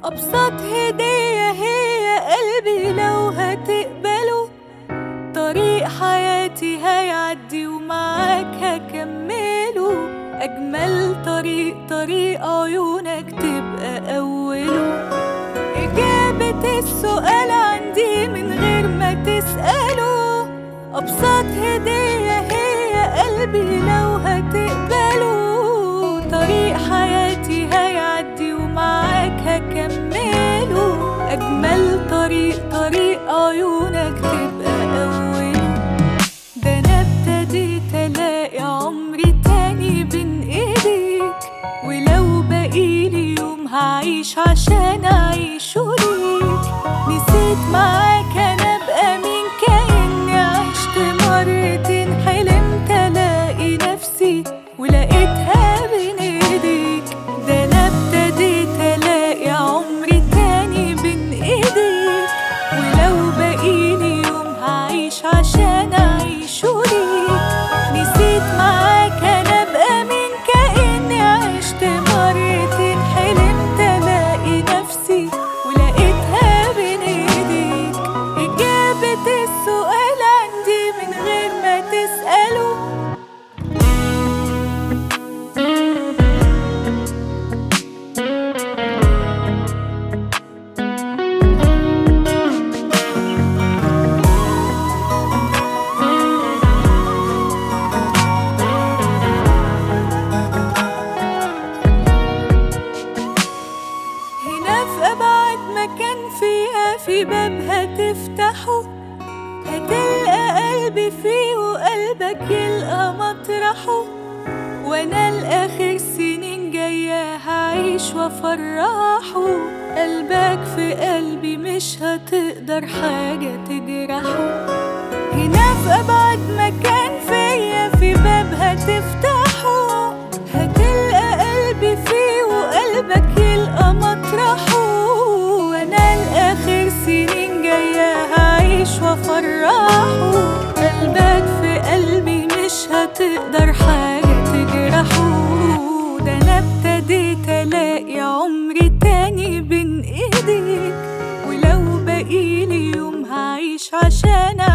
أبسط هدية هي قلبي لو هتقبله طريق حياتي هيعدي ومعاك هكمله أجمل طريق طريق عيونك تبقى أوله إجابة السؤال عندي من غير ما تسأله أبسط هدية هي قلبي لو هتقبله طريق حياتي هيعدي ومعاك هكمله أجمل طريق طريق عيونك تبقى أوله ده أنا ابتديت ألاقي عمري تاني بين إيديك ولو بقيلي يوم هعيش عشان أعيشه ليك نسيت معاك أنا أبقى مين كأني عشت مرتين حلمت ألاقي نفسي ولقيتها بين إيديك ده أنا ابتديت ألاقي عمري تاني بين إيديك ولو بقيلي يوم هعيش عشان أعيشه ليك نسيت معاك أنا أبقى مين كأني عشت مرتين حلمت ألاقي نفسي ولقيتها بين إيديك إجابة السؤال عندي من غير ما تسأله هنا في أبعد مكان فيها في باب هتفتحه هتلقى قلبي فيه وقلبك يلقى مطرحه وانا لاخر سنين جاية هعيش وافرحه قلبك في قلبي مش هتقدر حاجة تجرحه هنا في أبعد مكان فيا في باب هتفتحه هتلقى قلبي فيه وقلبك يلقى مطرحه وانا لاخر سنين جاية هعيش وافرحه قلبك في قلبي مش هتقدر حاجة تجرحه ده انا ابتديت الاقي عمري تاني بين ايديك ولو بقيلي يوم هعيش عشان